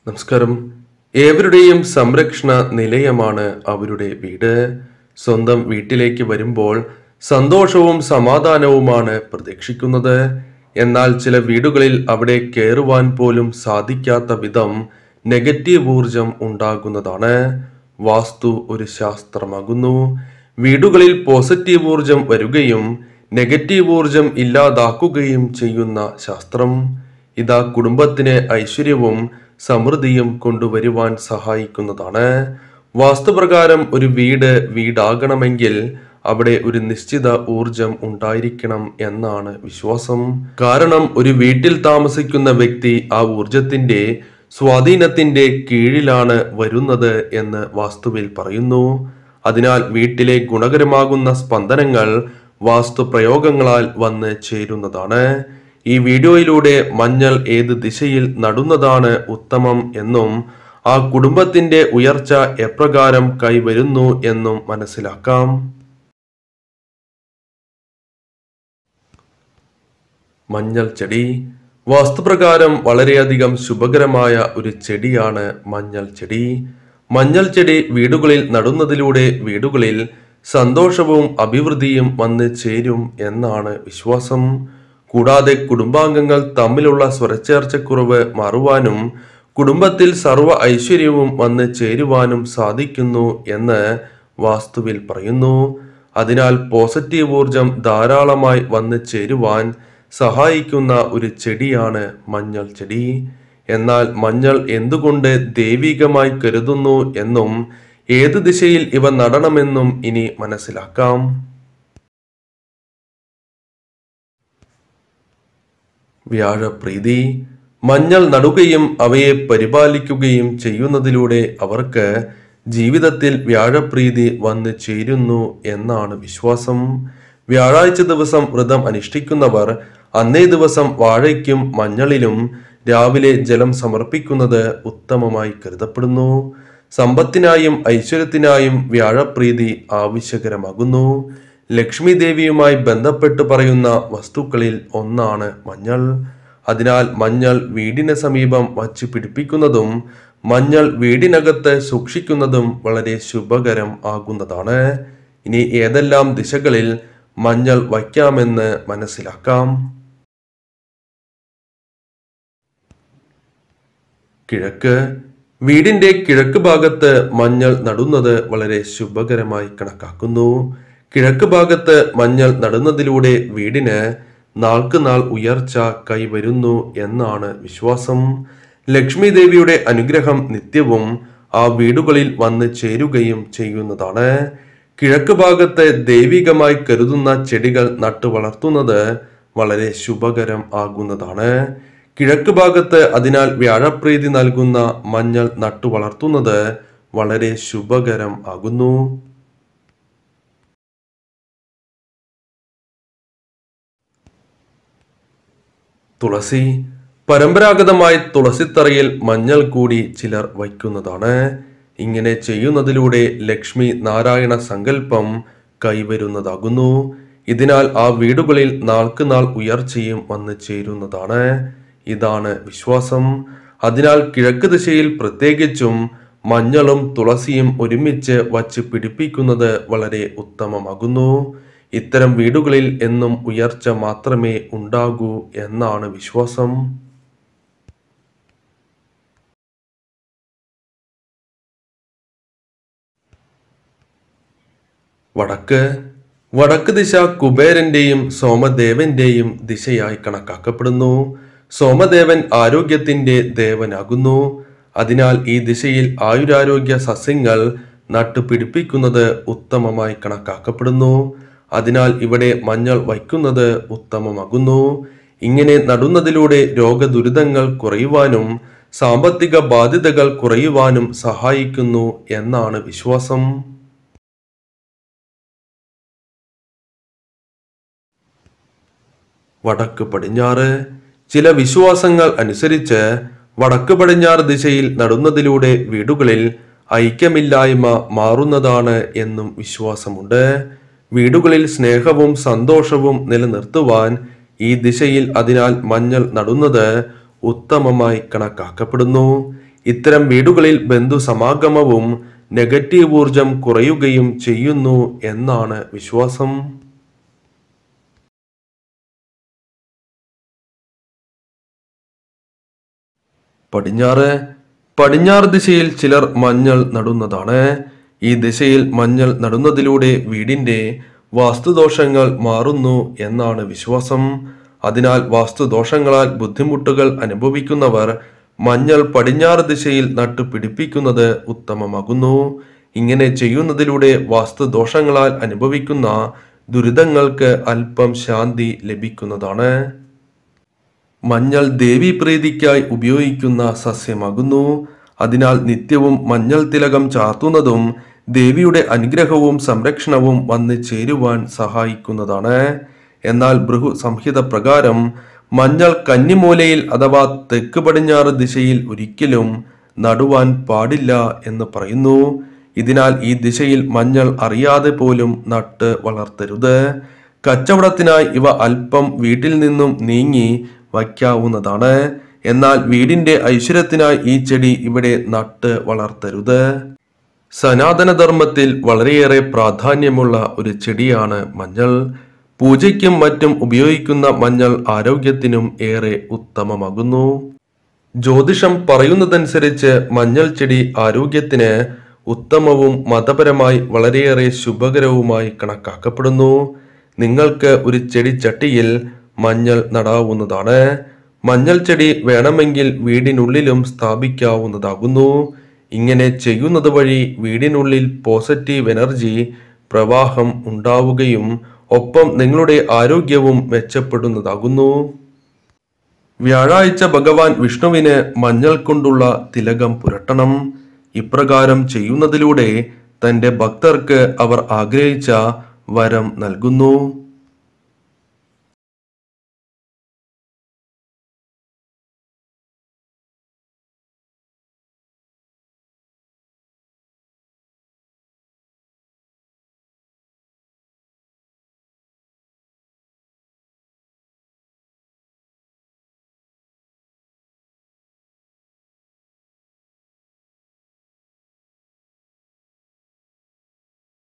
നമസ്കാരം ഏവരുടെയും സംരക്ഷണ നിലയമാണ് അവരുടെ വീട് സ്വന്തം വീട്ടിലേക്ക് വരുമ്പോൾ സന്തോഷവും സമാധാനവുമാണ് പ്രതീക്ഷിക്കുന്നത് എന്നാൽ ചില വീടുകളിൽ അവിടെ കയറുവാൻ പോലും സാധിക്കാത്ത വിധം നെഗറ്റീവ് ഊർജം ഉണ്ടാകുന്നതാണ് വാസ്തു ഒരു ശാസ്ത്രമാകുന്നു വീടുകളിൽ പോസിറ്റീവ് ഊർജം വരികയും നെഗറ്റീവ് ഊർജം ഇല്ലാതാക്കുകയും ചെയ്യുന്ന ശാസ്ത്രം ഇതാ കുടുംബത്തിന് ഐശ്വര്യവും സമൃദ്ധിയും കൊണ്ടുവരുവാൻ സഹായിക്കുന്നതാണ് വാസ്തുപ്രകാരം ഒരു വീട് വീടാകണമെങ്കിൽ അവിടെ ഒരു നിശ്ചിത ഊർജം ഉണ്ടായിരിക്കണം എന്നാണ് വിശ്വാസം കാരണം ഒരു വീട്ടിൽ താമസിക്കുന്ന വ്യക്തി ആ ഊർജത്തിന്റെ സ്വാധീനത്തിന്റെ കീഴിലാണ് വരുന്നത് എന്ന് വാസ്തുവിൽ പറയുന്നു അതിനാൽ വീട്ടിലെ ഗുണകരമാകുന്ന സ്പന്ദനങ്ങൾ വാസ്തു പ്രയോഗങ്ങളാൽ വന്ന് ചേരുന്നതാണ് ഈ വീഡിയോയിലൂടെ മഞ്ഞൾ ഏത് ദിശയിൽ നടുന്നതാണ് ഉത്തമം എന്നും ആ കുടുംബത്തിന്റെ ഉയർച്ച എപ്രകാരം കൈവരുന്നു എന്നും മനസ്സിലാക്കാം മഞ്ഞൾ ചെടി വാസ്തുപ്രകാരം വളരെയധികം ശുഭകരമായ ഒരു ചെടിയാണ് മഞ്ഞൾ ചെടി മഞ്ഞൾ ചെടി വീടുകളിൽ നടുന്നതിലൂടെ വീടുകളിൽ സന്തോഷവും അഭിവൃദ്ധിയും വന്ന് ചേരും എന്നാണ് വിശ്വാസം കൂടാതെ കുടുംബാംഗങ്ങൾ തമ്മിലുള്ള സ്വരച്ചേർച്ചക്കുറവ് മാറുവാനും കുടുംബത്തിൽ സർവ്വ ഐശ്വര്യവും വന്ന് ചേരുവാനും സാധിക്കുന്നു എന്ന് വാസ്തുവിൽ പറയുന്നു അതിനാൽ പോസിറ്റീവ് ഊർജം ധാരാളമായി വന്ന് ചേരുവാൻ സഹായിക്കുന്ന ഒരു ചെടിയാണ് മഞ്ഞൾ ചെടി എന്നാൽ മഞ്ഞൾ എന്തുകൊണ്ട് ദൈവികമായി കരുതുന്നു എന്നും ഏത് ദിശയിൽ ഇവ നടണമെന്നും ഇനി മനസ്സിലാക്കാം വ്യാഴപ്രീതി മഞ്ഞൾ നടുകയും അവയെ പരിപാലിക്കുകയും ചെയ്യുന്നതിലൂടെ അവർക്ക് ജീവിതത്തിൽ വ്യാഴപ്രീതി വന്നു ചേരുന്നു എന്നാണ് വിശ്വാസം വ്യാഴാഴ്ച ദിവസം വ്രതം അനുഷ്ഠിക്കുന്നവർ അന്നേ ദിവസം വാഴയ്ക്കും മഞ്ഞളിലും രാവിലെ ജലം സമർപ്പിക്കുന്നത് ഉത്തമമായി കരുതപ്പെടുന്നു സമ്പത്തിനായും ഐശ്വര്യത്തിനായും വ്യാഴപ്രീതി ആവശ്യകരമാകുന്നു ലക്ഷ്മി ദേവിയുമായി ബന്ധപ്പെട്ട് പറയുന്ന വസ്തുക്കളിൽ ഒന്നാണ് മഞ്ഞൾ അതിനാൽ മഞ്ഞൾ വീടിന് സമീപം വച്ച് പിടിപ്പിക്കുന്നതും മഞ്ഞൾ വീടിനകത്ത് സൂക്ഷിക്കുന്നതും വളരെ ശുഭകരം ആകുന്നതാണ് ഇനി ഏതെല്ലാം ദിശകളിൽ മഞ്ഞൾ വയ്ക്കാമെന്ന് മനസ്സിലാക്കാം കിഴക്ക് വീടിന്റെ കിഴക്ക് ഭാഗത്ത് മഞ്ഞൾ നടുന്നത് വളരെ ശുഭകരമായി കണക്കാക്കുന്നു കിഴക്ക് ഭാഗത്ത് മഞ്ഞൾ നടുന്നതിലൂടെ വീടിന് നാൾക്ക് നാൾ ഉയർച്ച കൈവരുന്നു എന്നാണ് വിശ്വാസം ലക്ഷ്മി ദേവിയുടെ അനുഗ്രഹം നിത്യവും ആ വീടുകളിൽ വന്ന് ചേരുകയും ചെയ്യുന്നതാണ് കിഴക്ക് ഭാഗത്ത് ദൈവികമായി കരുതുന്ന ചെടികൾ നട്ടു വളർത്തുന്നത് വളരെ ശുഭകരം ആകുന്നതാണ് കിഴക്ക് ഭാഗത്ത് അതിനാൽ വ്യാഴപ്രീതി നൽകുന്ന മഞ്ഞൾ നട്ടു വളർത്തുന്നത് വളരെ ശുഭകരം ആകുന്നു തുളസി പരമ്പരാഗതമായി തുളസിത്തറയിൽ മഞ്ഞൾ കൂടി ചിലർ വയ്ക്കുന്നതാണ് ഇങ്ങനെ ചെയ്യുന്നതിലൂടെ ലക്ഷ്മി നാരായണ സങ്കല്പം കൈവരുന്നതാകുന്നു ഇതിനാൽ ആ വീടുകളിൽ നാൾക്ക് നാൾ ഉയർച്ചയും വന്നു ചേരുന്നതാണ് ഇതാണ് വിശ്വാസം അതിനാൽ കിഴക്ക് ദിശയിൽ പ്രത്യേകിച്ചും മഞ്ഞളും തുളസിയും ഒരുമിച്ച് വച്ച് പിടിപ്പിക്കുന്നത് വളരെ ഉത്തമമാകുന്നു ഇത്തരം വീടുകളിൽ എന്നും ഉയർച്ച മാത്രമേ ഉണ്ടാകൂ എന്നാണ് വിശ്വാസം വടക്ക് വടക്ക് ദിശ കുബേരന്റെയും സോമദേവന്റെയും ദിശയായി കണക്കാക്കപ്പെടുന്നു സോമദേവൻ ആരോഗ്യത്തിന്റെ ദേവനാകുന്നു അതിനാൽ ഈ ദിശയിൽ ആയുരാരോഗ്യ സസ്യങ്ങൾ നട്ടുപിടിപ്പിക്കുന്നത് ഉത്തമമായി കണക്കാക്കപ്പെടുന്നു അതിനാൽ ഇവിടെ മഞ്ഞൾ വയ്ക്കുന്നത് ഉത്തമമാകുന്നു ഇങ്ങനെ നടുന്നതിലൂടെ രോഗദുരിതങ്ങൾ കുറയുവാനും സാമ്പത്തിക ബാധ്യതകൾ കുറയുവാനും സഹായിക്കുന്നു എന്നാണ് വിശ്വാസം വടക്ക് പടിഞ്ഞാറ് ചില വിശ്വാസങ്ങൾ അനുസരിച്ച് വടക്ക് പടിഞ്ഞാറ് ദിശയിൽ നടുന്നതിലൂടെ വീടുകളിൽ ഐക്യമില്ലായ്മ മാറുന്നതാണ് എന്നും വിശ്വാസമുണ്ട് വീടുകളിൽ സ്നേഹവും സന്തോഷവും നിലനിർത്തുവാൻ ഈ ദിശയിൽ അതിനാൽ മഞ്ഞൾ നടുന്നത് ഉത്തമമായി കണക്കാക്കപ്പെടുന്നു ഇത്തരം വീടുകളിൽ ബന്ധു സമാഗമവും നെഗറ്റീവ് ഊർജം കുറയുകയും ചെയ്യുന്നു എന്നാണ് വിശ്വാസം പടിഞ്ഞാറ് പടിഞ്ഞാറ് ദിശയിൽ ചിലർ മഞ്ഞൾ നടുന്നതാണ് ഈ ദിശയിൽ മഞ്ഞൾ നടുന്നതിലൂടെ വീടിന്റെ വാസ്തുദോഷങ്ങൾ മാറുന്നു എന്നാണ് വിശ്വാസം അതിനാൽ വാസ്തുദോഷങ്ങളാൽ ബുദ്ധിമുട്ടുകൾ അനുഭവിക്കുന്നവർ മഞ്ഞൾ പടിഞ്ഞാറ് ദിശയിൽ നട്ടു പിടിപ്പിക്കുന്നത് ഉത്തമമാകുന്നു ഇങ്ങനെ ചെയ്യുന്നതിലൂടെ വാസ്തുദോഷങ്ങളാൽ അനുഭവിക്കുന്ന ദുരിതങ്ങൾക്ക് അല്പം ശാന്തി ലഭിക്കുന്നതാണ് മഞ്ഞൾ ദേവീപ്രീതിക്കായി ഉപയോഗിക്കുന്ന സസ്യമാകുന്നു അതിനാൽ നിത്യവും മഞ്ഞൾ തിലകം ചാർത്തുന്നതും ദേവിയുടെ അനുഗ്രഹവും സംരക്ഷണവും വന്നു ചേരുവാൻ സഹായിക്കുന്നതാണ് എന്നാൽ ഭൃഹു സംഹിത പ്രകാരം മഞ്ഞൾ കന്നിമൂലയിൽ അഥവാ തെക്ക് പടിഞ്ഞാറ് ദിശയിൽ ഒരിക്കലും നടുവാൻ പാടില്ല എന്ന് പറയുന്നു ഇതിനാൽ ഈ ദിശയിൽ മഞ്ഞൾ അറിയാതെ പോലും നട്ട് വളർത്തരുത് കച്ചവടത്തിനായി ഇവ അല്പം വീട്ടിൽ നിന്നും നീങ്ങി വയ്ക്കാവുന്നതാണ് എന്നാൽ വീടിന്റെ ഐശ്വര്യത്തിനായി ഈ ചെടി ഇവിടെ നട്ട് വളർത്തരുത് സനാതനധർമ്മത്തിൽ വളരെയേറെ പ്രാധാന്യമുള്ള ഒരു ചെടിയാണ് മഞ്ഞൾ പൂജയ്ക്കും മറ്റും ഉപയോഗിക്കുന്ന മഞ്ഞൾ ആരോഗ്യത്തിനും ഏറെ ഉത്തമമാകുന്നു ജ്യോതിഷം പറയുന്നതനുസരിച്ച് മഞ്ഞൾ ചെടി ആരോഗ്യത്തിന് ഉത്തമവും മതപരമായി വളരെയേറെ ശുഭകരവുമായി കണക്കാക്കപ്പെടുന്നു നിങ്ങൾക്ക് ഒരു ചെടിച്ചട്ടിയിൽ മഞ്ഞൾ നടാവുന്നതാണ് മഞ്ഞൾ ചെടി വേണമെങ്കിൽ വീടിനുള്ളിലും സ്ഥാപിക്കാവുന്നതാകുന്നു ഇങ്ങനെ ചെയ്യുന്നത് വഴി വീടിനുള്ളിൽ പോസിറ്റീവ് എനർജി പ്രവാഹം ഉണ്ടാവുകയും ഒപ്പം നിങ്ങളുടെ ആരോഗ്യവും മെച്ചപ്പെടുന്നതാകുന്നു വ്യാഴാഴ്ച ഭഗവാൻ വിഷ്ണുവിന് മഞ്ഞൾ കൊണ്ടുള്ള തിലകം പുരട്ടണം ഇപ്രകാരം ചെയ്യുന്നതിലൂടെ തന്റെ ഭക്തർക്ക് അവർ ആഗ്രഹിച്ച വരം നൽകുന്നു